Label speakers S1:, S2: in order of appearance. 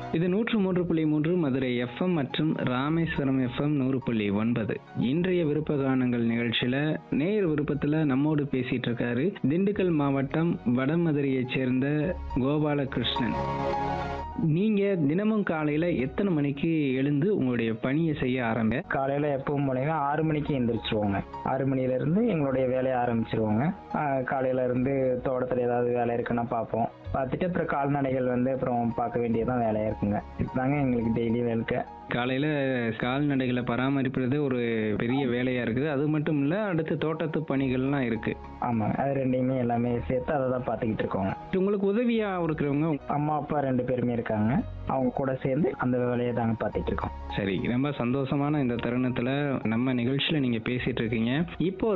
S1: இது நூற்று மூன்று புள்ளி மூன்று மதுரை எஃப்எம் மற்றும் ராமேஸ்வரம் எஃப்எம் நூறு புள்ளி ஒன்பது இன்றைய விருப்ப கானங்கள் நிகழ்ச்சியில நேயர் விருப்பத்துல நம்மோடு பேசிட்டு இருக்காரு திண்டுக்கல் மாவட்டம் வடமதுரையைச் சேர்ந்த கோபாலகிருஷ்ணன் நீங்க தினமும் காலையில எத்தனை மணிக்கு எழுந்து உங்களுடைய பணியை செய்ய ஆரம்ப
S2: காலையில் எப்பவும் போனீங்கன்னா ஆறு மணிக்கு எந்திரிச்சிருவோங்க ஆறு மணிலேருந்து எங்களுடைய வேலையை ஆரம்பிச்சிருவோங்க ஆஹ் காலையில இருந்து தோட்டத்தில் ஏதாவது வேலை இருக்குன்னா பார்ப்போம் பார்த்துட்டு அப்புறம் கால்நடைகள் வந்து அப்புறம் பார்க்க வேண்டியதான் வேலையாக இருக்குங்க இதுதாங்க எங்களுக்கு டெய்லி வேலைக்கு
S1: காலையில கால்நடைகளை பராமரிப்பது ஒரு பெரிய வேலையா இருக்குது அது மட்டும் இல்ல அடுத்து தோட்டத்து பணிகள்லாம் இருக்கு
S2: ஆமாங்க அது ரெண்டையுமே எல்லாமே சேர்த்து அதை தான் பார்த்துக்கிட்டு இருக்கோங்க
S1: உங்களுக்கு உதவியா இருக்கிறவங்க
S2: அம்மா அப்பா ரெண்டு பேருமே இருக்காங்க அவங்க கூட சேர்ந்து அந்த வேலையை தாங்க பார்த்துட்டு இருக்கோம்
S1: சரி ரொம்ப சந்தோஷமான இந்த தருணத்துல நம்ம நிகழ்ச்சியில நீங்க பேசிட்டு இருக்கீங்க இப்போ